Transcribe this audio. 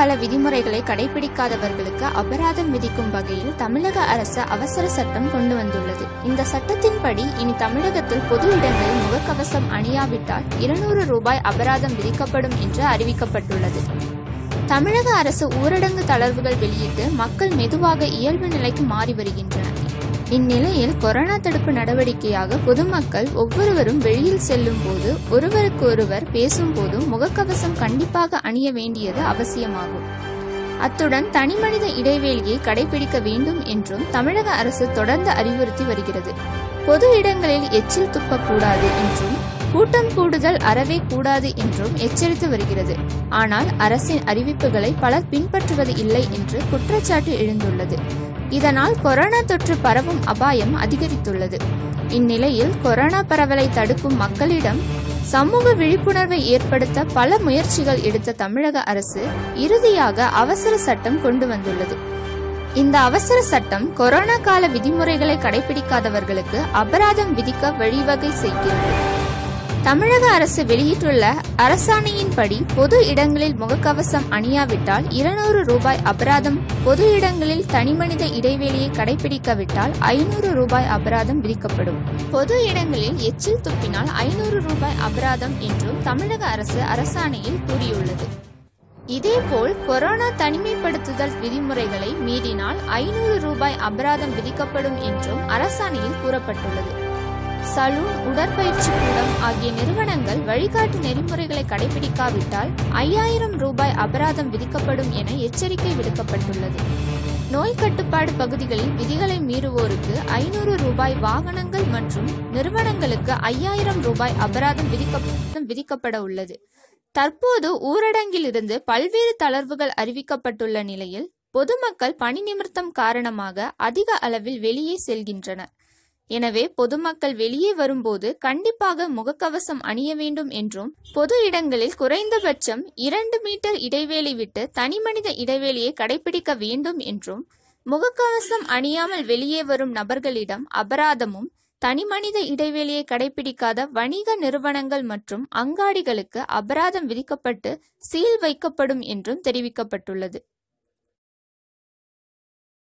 கால விதிமுறைகளை கடைபிடிக்காதவர்களுக்கு அபராதம் விதிக்கும் வகையில் தமிழக அரசு அவசர சட்டம் கொண்டு வந்துள்ளது இந்த சட்டத்தின்படி இனி தமிழகத்தில் பொது இடங்களில் முகக்கவசம் அணியாவிட்டால் இருநூறு ரூபாய் அபராதம் விதிக்கப்படும் என்று அறிவிக்கப்பட்டுள்ளது தமிழக அரசு ஊரடங்கு தளர்வுகள் வெளியிட்டு மக்கள் மெதுவாக இயல்பு நிலைக்கு மாறி வருகின்றனர் இந்நிலையில் கொரோனா தடுப்பு நடவடிக்கையாக பொதுமக்கள் ஒவ்வொருவரும் வெளியில் செல்லும் போது ஒருவருக்கு ஒருவர் பேசும்போதும் முகக்கவசம் கண்டிப்பாக அணிய வேண்டியது அவசியமாகும் அத்துடன் தனிமனித இடைவெளியை கடைபிடிக்க வேண்டும் என்றும் தமிழக அரசு தொடர்ந்து அறிவுறுத்தி வருகிறது பொது இடங்களில் எச்சில் துப்பக்கூடாது என்றும் கூட்டம் கூடுதல் அறவே கூடாது என்றும் எச்சரித்து வருகிறது ஆனால் அரசின் அறிவிப்புகளை பலர் பின்பற்றுவது இல்லை என்று குற்றச்சாட்டு எழுந்துள்ளது இதனால் கொரோனா தொற்று பரவும் அபாயம் அதிகரித்துள்ளது இந்நிலையில் கொரோனா பரவலை தடுக்கும் மக்களிடம் சமூக விழிப்புணர்வை ஏற்படுத்த பல முயற்சிகள் எடுத்த தமிழக அரசு இறுதியாக அவசர சட்டம் கொண்டு வந்துள்ளது இந்த அவசர சட்டம் கொரோனா கால விதிமுறைகளை கடைபிடிக்காதவர்களுக்கு அபராதம் விதிக்க வழிவகை செய்கிறது தமிழக அரசு வெளியிட்டுள்ள அரசாணையின்படி பொது இடங்களில் முகக்கவசம் அணியாவிட்டால் இருநூறு ரூபாய் அபராதம் பொது இடங்களில் தனிமனித இடைவெளியை கடைபிடிக்காவிட்டால் ஐநூறு ரூபாய் அபராதம் விதிக்கப்படும் பொது இடங்களில் எச்சில் துப்பினால் ஐநூறு ரூபாய் அபராதம் என்றும் தமிழக அரசு அரசாணையில் கூறியுள்ளது இதேபோல் கொரோனா தனிமைப்படுத்துதல் விதிமுறைகளை மீறினால் ஐநூறு ரூபாய் அபராதம் விதிக்கப்படும் என்றும் அரசாணையில் கூறப்பட்டுள்ளது சலூன் உடற்பயிற்சி கூடம் ஆகிய நிறுவனங்கள் வழிகாட்டு நெறிமுறைகளை கடைபிடிக்காவிட்டால் ஐயாயிரம் ரூபாய் அபராதம் விதிக்கப்படும் என எச்சரிக்கை விடுக்கப்பட்டுள்ளது நோய் கட்டுப்பாடு பகுதிகளில் விதிகளை மீறுவோருக்கு ஐநூறு ரூபாய் வாகனங்கள் மற்றும் நிறுவனங்களுக்கு ஐயாயிரம் ரூபாய் அபராதம் விதிக்க விதிக்கப்பட உள்ளது தற்போது ஊரடங்கிலிருந்து பல்வேறு தளர்வுகள் அறிவிக்கப்பட்டுள்ள நிலையில் பொதுமக்கள் பணி நிமித்தம் காரணமாக அதிக அளவில் வெளியே செல்கின்றனர் எனவே பொதுமக்கள் வெளியே வரும்போது கண்டிப்பாக முகக்கவசம் அணிய வேண்டும் என்றும் பொது இடங்களில் குறைந்தபட்சம் இரண்டு மீட்டர் இடைவேளை விட்டு தனிமனித இடைவெளியை கடைபிடிக்க வேண்டும் என்றும் முகக்கவசம் அணியாமல் வெளியே வரும் நபர்களிடம் அபராதமும் தனிமனித இடைவெளியை கடைபிடிக்காத வணிக நிறுவனங்கள் மற்றும் அங்காடிகளுக்கு அபராதம் விதிக்கப்பட்டு சீல் வைக்கப்படும் என்றும் தெரிவிக்கப்பட்டுள்ளது